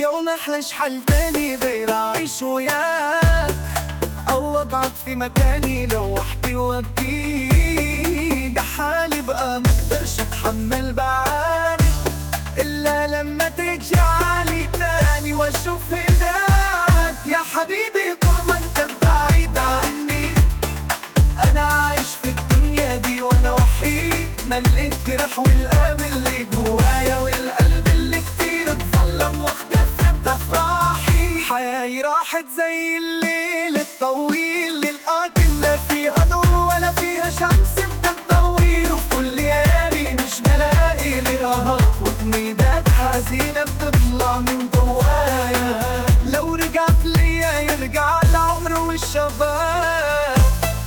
يوم احلى شحال تاني غير اعيش وياك او اقعد في مكاني لوحدي واكيد حالي بقى مقدرش اتحمل بعاني الا لما تيجي علي تاني واشوف هناك يا حبيبي طول ما انت بعيد عني انا عايش في الدنيا دي وانا وحيد مليت جرح والقلب اللي جوايا والقلب اللي كتير اتظلم واختفى بافراحي حياتي راحت زي الليل الطويل للقاتل لا فيها نور ولا فيها شمس بتضوي وفي كل ليالي مش بلاقي غيرها وتميدات حزينة بتطلع من جوايا لو رجعت ليا يرجع العمر والشباب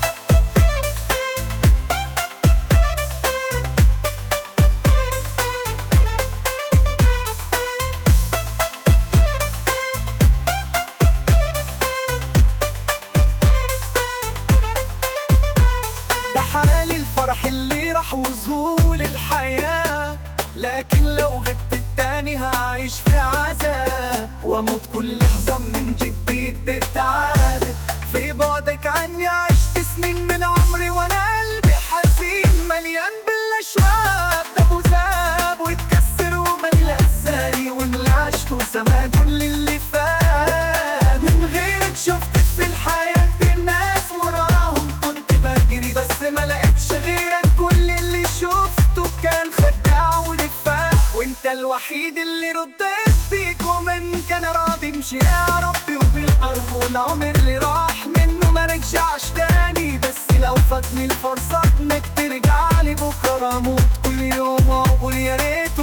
ده حالي الفرح اللي راح وزول الحياة لكن لو غبت التاني هعيش في عذاب واموت كل لحظة من جديد بالتعب في بعدك عني عشت سنين من عمري وانا قلبي حزين مليان بالاشواق ده مذاب واتكسر وملي ازاي واللي عشته سما كل اللي فات من غيرك شفت في الحياة الناس وراهم كنت بجري بس ما لقيتش غيرك كل اللي شفته كان خداع ونفاق وانت الوحيد اللي رديت بيك ومن كان راضي امشي يا ربي وبالقرب والعمر اللي راح منه ما رجعش تاني بس لو فاتني الفرصة انك ترجع لي بكره اموت كل يوم واقول يا ريت